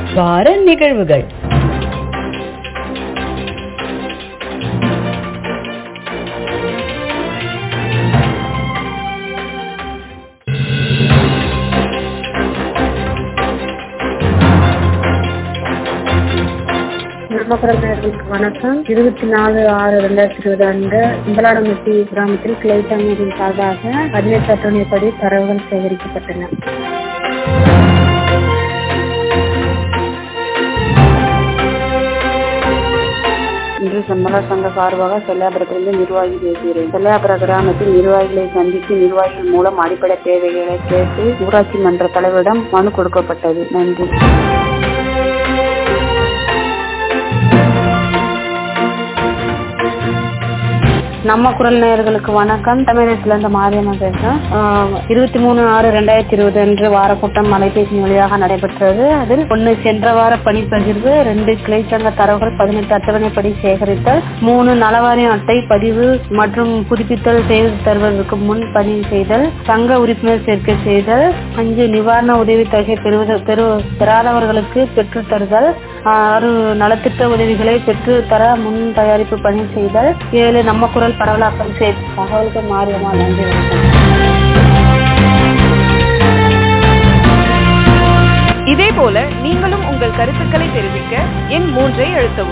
வார நிகழ்வுகள் நாமக்கல் நேர்களுக்கு வணக்கம் இருபத்தி நாலு ஆறு ரெண்டாயிரத்தி இருபது அன்று முதலாடமட்டி கிராமத்தில் கிளை தமிழின் சார்பாக பதினெட்டு அட்டவணைப்படி தரவுகள் சேகரிக்கப்பட்டன இன்று செம்மலர் சங்க சார்பாக செல்லாபுரத்திலிருந்து நிர்வாகி பேசுகிறேன் செல்லாபுர கிராமத்தில் நிர்வாகிகளை சந்தித்து நிர்வாகிகள் மூலம் அடிப்படை தேவைகளை கேட்டு ஊராட்சி மன்ற தலைவரிடம் மனு கொடுக்கப்பட்டது நன்றி நம்ம குரல் நேயர்களுக்கு வணக்கம் தமிழகத்துல இருந்து மாரியம்மன் பேசுறேன் இருபத்தி மூணு ஆறு ரெண்டாயிரத்தி இருபது அன்று வார கூட்டம் அலைபேசி வழியாக நடைபெற்றது அதில் ஒன்னு சென்ற வார பணிப்பகிர்வு ரெண்டு கிளைச்சங்க தரவுகள் பதினெட்டு அட்டவணைப்படி சேகரித்தல் மூணு நலவாரிய அட்டை பதிவு மற்றும் புதுப்பித்தல் செய்து தருவதற்கு முன் பதிவு செய்தல் சங்க உறுப்பினர் சேர்க்கை செய்தல் அஞ்சு நிவாரண உதவித்தொகை பெறுவது பெறு பெறாதவர்களுக்கு பெற்றுத் தருதல் ஆறு நலத்திட்ட உதவிகளை பெற்று தர முன் தயாரிப்பு பணி செய்தல் ஏழு நம்ம குரல் பரவலாக்கம் செய்த தகவல்கள் மாறியமா நன்றி வணக்கம் இதேபோல நீங்களும் உங்கள் கருத்துக்களை தெரிவிக்க எண் மூன்றை அழுத்தவும்